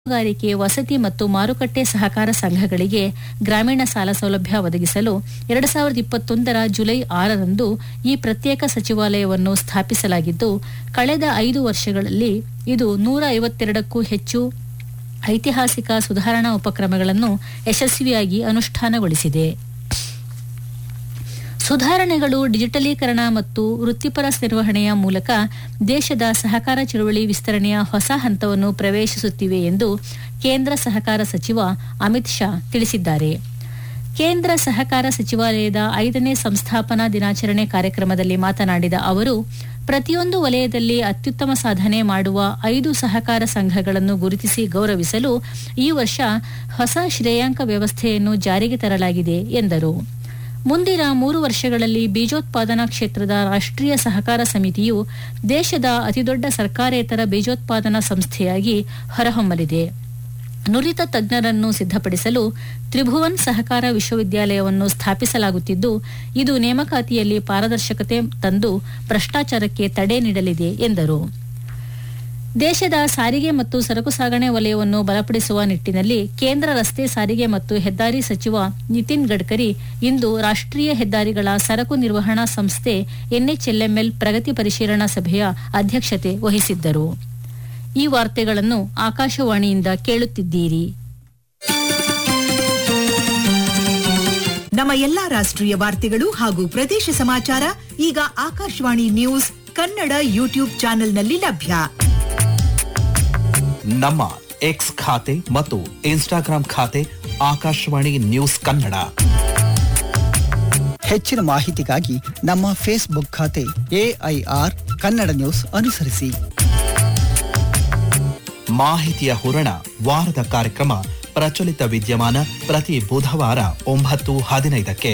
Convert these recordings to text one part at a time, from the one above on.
ಮೀನುಗಾರಿಕೆ ವಸತಿ ಮತ್ತು ಮಾರುಕಟ್ಟೆ ಸಹಕಾರ ಸಂಘಗಳಿಗೆ ಗ್ರಾಮೀಣ ಸಾಲ ಸೌಲಭ್ಯ ಒದಗಿಸಲು ಎರಡು ಸಾವಿರದ ಇಪ್ಪತ್ತೊಂದರ ಜುಲೈ ಆರರಂದು ಈ ಪ್ರತ್ಯೇಕ ಸಚಿವಾಲಯವನ್ನು ಸ್ಥಾಪಿಸಲಾಗಿದ್ದು ಕಳೆದ ಐದು ವರ್ಷಗಳಲ್ಲಿ ಇದು ನೂರ ಐವತ್ತೆರಡಕ್ಕೂ ಹೆಚ್ಚು ಐತಿಹಾಸಿಕ ಸುಧಾರಣಾ ಉಪಕ್ರಮಗಳನ್ನು ಯಶಸ್ವಿಯಾಗಿ ಅನುಷ್ಠಾನಗೊಳಿಸಿದೆ ಸುಧಾರಣೆಗಳು ಡಿಜಿಟಲೀಕರಣ ಮತ್ತು ವೃತ್ತಿಪರ ನಿರ್ವಹಣೆಯ ಮೂಲಕ ದೇಶದ ಸಹಕಾರ ಚಳುವಳಿ ವಿಸ್ತರಣೆಯ ಹೊಸ ಹಂತವನ್ನು ಪ್ರವೇಶಿಸುತ್ತಿವೆ ಎಂದು ಕೇಂದ್ರ ಸಹಕಾರ ಸಚಿವ ಅಮಿತ್ ಶಾ ತಿಳಿಸಿದ್ದಾರೆ ಕೇಂದ್ರ ಸಹಕಾರ ಸಚಿವಾಲಯದ ಐದನೇ ಸಂಸ್ಥಾಪನಾ ದಿನಾಚರಣೆ ಕಾರ್ಯಕ್ರಮದಲ್ಲಿ ಮಾತನಾಡಿದ ಅವರು ಪ್ರತಿಯೊಂದು ವಲಯದಲ್ಲಿ ಅತ್ಯುತ್ತಮ ಸಾಧನೆ ಮಾಡುವ ಐದು ಸಹಕಾರ ಸಂಘಗಳನ್ನು ಗುರುತಿಸಿ ಗೌರವಿಸಲು ಈ ವರ್ಷ ಹೊಸ ಶ್ರೇಯಾಂಕ ವ್ಯವಸ್ಥೆಯನ್ನು ಜಾರಿಗೆ ತರಲಾಗಿದೆ ಎಂದರು ಮುಂದಿನ ಮೂರು ವರ್ಷಗಳಲ್ಲಿ ಬೀಜೋತ್ಪಾದನಾ ಕ್ಷೇತ್ರದ ರಾಷ್ಟ್ರೀಯ ಸಹಕಾರ ಸಮಿತಿಯು ದೇಶದ ಅತಿದೊಡ್ಡ ಸರ್ಕಾರೇತರ ಬೀಜೋತ್ಪಾದನಾ ಸಂಸ್ಥೆಯಾಗಿ ಹೊರಹೊಮ್ಮಲಿದೆ ನುರಿತ ತಜ್ಞರನ್ನು ಸಿದ್ಧಪಡಿಸಲು ತ್ರಿಭುವನ್ ಸಹಕಾರ ವಿಶ್ವವಿದ್ಯಾಲಯವನ್ನು ಸ್ಥಾಪಿಸಲಾಗುತ್ತಿದ್ದು ಇದು ನೇಮಕಾತಿಯಲ್ಲಿ ಪಾರದರ್ಶಕತೆ ತಂದು ಭ್ರಷ್ಟಾಚಾರಕ್ಕೆ ತಡೆ ನೀಡಲಿದೆ ಎಂದರು ದೇಶದ ಸಾರಿಗೆ ಮತ್ತು ಸರಕು ಸಾಗಣೆ ವಲಯವನ್ನು ಬಲಪಡಿಸುವ ನಿಟ್ಟಿನಲ್ಲಿ ಕೇಂದ್ರ ರಸ್ತೆ ಸಾರಿಗೆ ಮತ್ತು ಹೆದ್ದಾರಿ ಸಚಿವ ನಿತಿನ್ ಗಡ್ಕರಿ ಇಂದು ರಾಷ್ಟ್ರೀಯ ಹೆದ್ದಾರಿಗಳ ಸರಕು ನಿರ್ವಹಣಾ ಸಂಸ್ಥೆ ಎನ್ಎಚ್ಎಲ್ಎಂಎಲ್ ಪ್ರಗತಿ ಪರಿಶೀಲನಾ ಸಭೆಯ ಅಧ್ಯಕ್ಷತೆ ವಹಿಸಿದ್ದರು ಈ ವಾರ್ತೆಗಳನ್ನು ಆಕಾಶವಾಣಿಯಿಂದ ಕೇಳುತ್ತಿದ್ದೀರಿ ನಮ್ಮ ಎಲ್ಲಾ ರಾಷ್ಟ್ರೀಯ ವಾರ್ತೆಗಳು ಹಾಗೂ ಪ್ರದೇಶ ಸಮಾಚಾರ ಈಗ ಆಕಾಶವಾಣಿ ನ್ಯೂಸ್ ಕನ್ನಡ ಯೂಟ್ಯೂಬ್ ಚಾನೆಲ್ನಲ್ಲಿ ಲಭ್ಯ ನಮ್ಮ ಎಕ್ಸ್ ಖಾತೆ ಮತ್ತು ಇನ್ಸ್ಟಾಗ್ರಾಂ ಖಾತೆ ಆಕಾಶವಾಣಿ ನ್ಯೂಸ್ ಕನ್ನಡ ಹೆಚ್ಚಿನ ಮಾಹಿತಿಗಾಗಿ ನಮ್ಮ ಫೇಸ್ಬುಕ್ ಖಾತೆ ಎಐಆರ್ ಕನ್ನಡ ನ್ಯೂಸ್ ಅನುಸರಿಸಿ ಮಾಹಿತಿಯ ಹೂರಣ ವಾರದ ಕಾರ್ಯಕ್ರಮ ಪ್ರಚಲಿತ ವಿದ್ಯಮಾನ ಪ್ರತಿ ಬುಧವಾರ ಒಂಬತ್ತು ಹದಿನೈದಕ್ಕೆ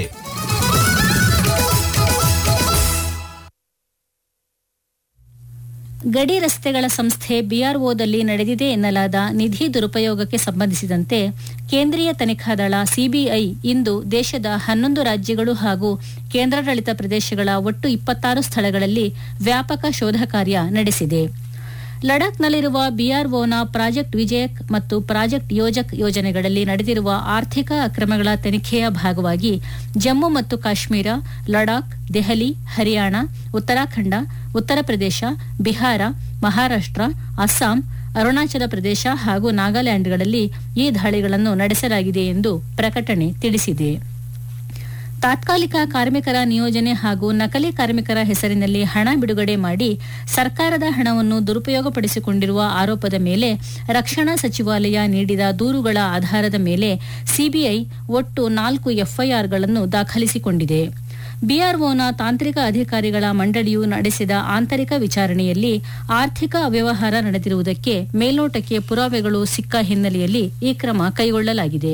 ಗಡಿ ರಸ್ತೆಗಳ ಸಂಸ್ಥೆ ಬಿಆರ್ಒದಲ್ಲಿ ನಡೆದಿದೆ ಎನ್ನಲಾದ ನಿಧಿ ದುರುಪಯೋಗಕ್ಕೆ ಸಂಬಂಧಿಸಿದಂತೆ ಕೇಂದ್ರೀಯ ತನಿಖಾ ದಳ ಸಿಬಿಐ ಇಂದು ದೇಶದ ಹನ್ನೊಂದು ರಾಜ್ಯಗಳು ಹಾಗೂ ಕೇಂದ್ರಾಡಳಿತ ಪ್ರದೇಶಗಳ ಒಟ್ಟು ಇಪ್ಪತ್ತಾರು ಸ್ಥಳಗಳಲ್ಲಿ ವ್ಯಾಪಕ ಶೋಧ ಕಾರ್ಯ ನಡೆಸಿದೆ ಲಡಾಖ್ನಲ್ಲಿರುವ ಬಿಆರ್ಒನ ಪ್ರಾಜೆಕ್ಟ್ ವಿಜಯಕ್ ಮತ್ತು ಪ್ರಾಜೆಕ್ಟ್ ಯೋಜಕ್ ಯೋಜನೆಗಳಲ್ಲಿ ನಡೆದಿರುವ ಆರ್ಥಿಕ ಅಕ್ರಮಗಳ ತನಿಖೆಯ ಭಾಗವಾಗಿ ಜಮ್ಮು ಮತ್ತು ಕಾಶ್ಮೀರ ಲಡಾಖ್ ದೆಹಲಿ ಹರಿಯಾಣ ಉತ್ತರಾಖಂಡ ಉತ್ತರ ಪ್ರದೇಶ ಬಿಹಾರ ಮಹಾರಾಷ್ಟ್ರ ಅಸ್ಸಾಂ ಅರುಣಾಚಲ ಪ್ರದೇಶ ಹಾಗೂ ನಾಗಾಲ್ಯಾಂಡ್ಗಳಲ್ಲಿ ಈ ದಾಳಿಗಳನ್ನು ನಡೆಸಲಾಗಿದೆ ಎಂದು ಪ್ರಕಟಣೆ ತಿಳಿಸಿದೆ ತಾತ್ಕಾಲಿಕ ಕಾರ್ಮಿಕರ ನಿಯೋಜನೆ ಹಾಗೂ ನಕಲಿ ಕಾರ್ಮಿಕರ ಹೆಸರಿನಲ್ಲಿ ಹಣ ಬಿಡುಗಡೆ ಮಾಡಿ ಸರ್ಕಾರದ ಹಣವನ್ನು ದುರುಪಯೋಗಪಡಿಸಿಕೊಂಡಿರುವ ಆರೋಪದ ಮೇಲೆ ರಕ್ಷಣಾ ಸಚಿವಾಲಯ ನೀಡಿದ ದೂರುಗಳ ಆಧಾರದ ಮೇಲೆ ಸಿಬಿಐ ಒಟ್ಟು ನಾಲ್ಕು ಎಫ್ಐಆರ್ಗಳನ್ನು ದಾಖಲಿಸಿಕೊಂಡಿದೆ ಬಿಆರ್ಒನ ತಾಂತ್ರಿಕ ಅಧಿಕಾರಿಗಳ ಮಂಡಳಿಯು ನಡೆಸಿದ ಆಂತರಿಕ ವಿಚಾರಣೆಯಲ್ಲಿ ಆರ್ಥಿಕ ಅವ್ಯವಹಾರ ನಡೆದಿರುವುದಕ್ಕೆ ಮೇಲ್ನೋಟಕ್ಕೆ ಪುರಾವೆಗಳು ಸಿಕ್ಕ ಹಿನ್ನೆಲೆಯಲ್ಲಿ ಈ ಕ್ರಮ ಕೈಗೊಳ್ಳಲಾಗಿದೆ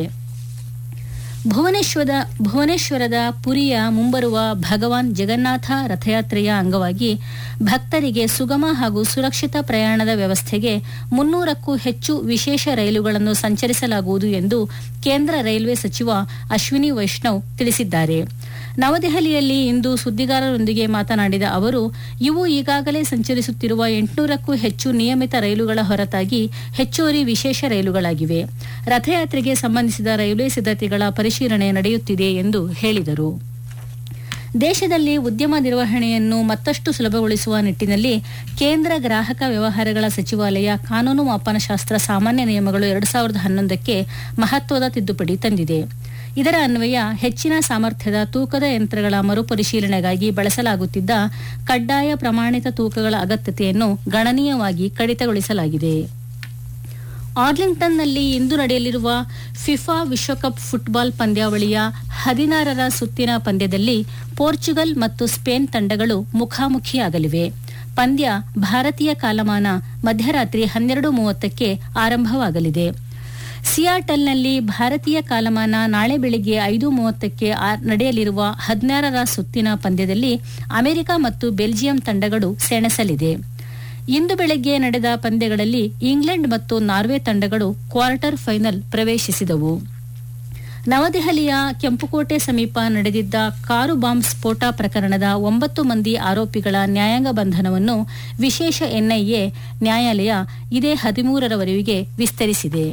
ಭುವನೇಶ್ವರದ ಭುವನೇಶ್ವರದ ಪುರಿಯ ಮುಂಬರುವ ಭಗವಾನ್ ಜಗನ್ನಾಥ ರಥಯಾತ್ರೆಯ ಅಂಗವಾಗಿ ಭಕ್ತರಿಗೆ ಸುಗಮ ಹಾಗೂ ಸುರಕ್ಷಿತ ಪ್ರಯಾಣದ ವ್ಯವಸ್ಥೆಗೆ ಮುನ್ನೂರಕ್ಕೂ ಹೆಚ್ಚು ವಿಶೇಷ ರೈಲುಗಳನ್ನು ಸಂಚರಿಸಲಾಗುವುದು ಎಂದು ಕೇಂದ್ರ ರೈಲ್ವೆ ಸಚಿವ ಅಶ್ವಿನಿ ವೈಷ್ಣವ್ ತಿಳಿಸಿದ್ದಾರೆ ನವದೆಹಲಿಯಲ್ಲಿ ಇಂದು ಸುದ್ದಿಗಾರರೊಂದಿಗೆ ಮಾತನಾಡಿದ ಅವರು ಇವು ಈಗಾಗಲೇ ಸಂಚರಿಸುತ್ತಿರುವ ಎಂಟುನೂರಕ್ಕೂ ಹೆಚ್ಚು ನಿಯಮಿತ ರೈಲುಗಳ ಹೊರತಾಗಿ ಹೆಚ್ಚುವರಿ ವಿಶೇಷ ರೈಲುಗಳಾಗಿವೆ ರಥಯಾತ್ರೆಗೆ ಸಂಬಂಧಿಸಿದ ರೈಲ್ವೆ ಸಿದ್ಧತೆಗಳ ಪರಿಶೀಲನೆ ನಡೆಯುತ್ತಿದೆ ಎಂದು ಹೇಳಿದರು ದೇಶದಲ್ಲಿ ಉದ್ಯಮ ನಿರ್ವಹಣೆಯನ್ನು ಮತ್ತಷ್ಟು ಸುಲಭಗೊಳಿಸುವ ನಿಟ್ಟಿನಲ್ಲಿ ಕೇಂದ್ರ ಗ್ರಾಹಕ ವ್ಯವಹಾರಗಳ ಸಚಿವಾಲಯ ಕಾನೂನು ಮಾಪನಶಾಸ್ತ್ರ ಸಾಮಾನ್ಯ ನಿಯಮಗಳು ಎರಡು ಸಾವಿರದ ಹನ್ನೊಂದಕ್ಕೆ ಮಹತ್ವದ ತಿದ್ದುಪಡಿ ತಂದಿದೆ ಇದರ ಅನ್ವಯ ಹೆಚ್ಚಿನ ಸಾಮರ್ಥ್ಯದ ತೂಕದ ಯಂತ್ರಗಳ ಮರುಪರಿಶೀಲನೆಗಾಗಿ ಬಳಸಲಾಗುತ್ತಿದ್ದ ಕಡ್ಡಾಯ ಪ್ರಮಾಣಿತ ತೂಕಗಳ ಅಗತ್ಯತೆಯನ್ನು ಗಣನೀಯವಾಗಿ ಕಡಿತಗೊಳಿಸಲಾಗಿದೆ ಆರ್ಲಿಂಗ್ಟನ್ನಲ್ಲಿ ಇಂದು ನಡೆಯಲಿರುವ ಫಿಫಾ ವಿಶ್ವಕಪ್ ಫುಟ್ಬಾಲ್ ಪಂದ್ಯಾವಳಿಯ ಹದಿನಾರರ ಸುತ್ತಿನ ಪಂದ್ಯದಲ್ಲಿ ಪೋರ್ಚುಗಲ್ ಮತ್ತು ಸ್ಪೇನ್ ತಂಡಗಳು ಮುಖಾಮುಖಿಯಾಗಲಿವೆ ಪಂದ್ಯ ಭಾರತೀಯ ಕಾಲಮಾನ ಮಧ್ಯರಾತ್ರಿ ಹನ್ನೆರಡು ಮೂವತ್ತಕ್ಕೆ ಆರಂಭವಾಗಲಿದೆ ಸಿಯಾಟಲ್ನಲ್ಲಿ ಭಾರತೀಯ ಕಾಲಮಾನ ನಾಳೆ ಬೆಳಿಗ್ಗೆ ಐದು ಮೂವತ್ತಕ್ಕೆ ನಡೆಯಲಿರುವ ಹದಿನಾರರ ಸುತ್ತಿನ ಪಂದ್ಯದಲ್ಲಿ ಅಮೆರಿಕ ಮತ್ತು ಬೆಲ್ಜಿಯಂ ತಂಡಗಳು ಸೆಣಸಲಿದೆ ಇಂದು ಬೆಳಗ್ಗೆ ನಡೆದ ಪಂದ್ಯಗಳಲ್ಲಿ ಇಂಗ್ಲೆಂಡ್ ಮತ್ತು ನಾರ್ವೆ ತಂಡಗಳು ಕ್ವಾರ್ಟರ್ ಫೈನಲ್ ಪ್ರವೇಶಿಸಿದವು ನವದೆಹಲಿಯ ಕೆಂಪುಕೋಟೆ ಸಮೀಪ ನಡೆದಿದ್ದ ಕಾರು ಬಾಂಬ್ ಸ್ಫೋಟ ಪ್ರಕರಣದ ಒಂಬತ್ತು ಮಂದಿ ಆರೋಪಿಗಳ ನ್ಯಾಯಾಂಗ ಬಂಧನವನ್ನು ವಿಶೇಷ ಎನ್ಐಎ ನ್ಯಾಯಾಲಯ ಇದೇ ಹದಿಮೂರರವರೆಗೆ ವಿಸ್ತರಿಸಿದೆ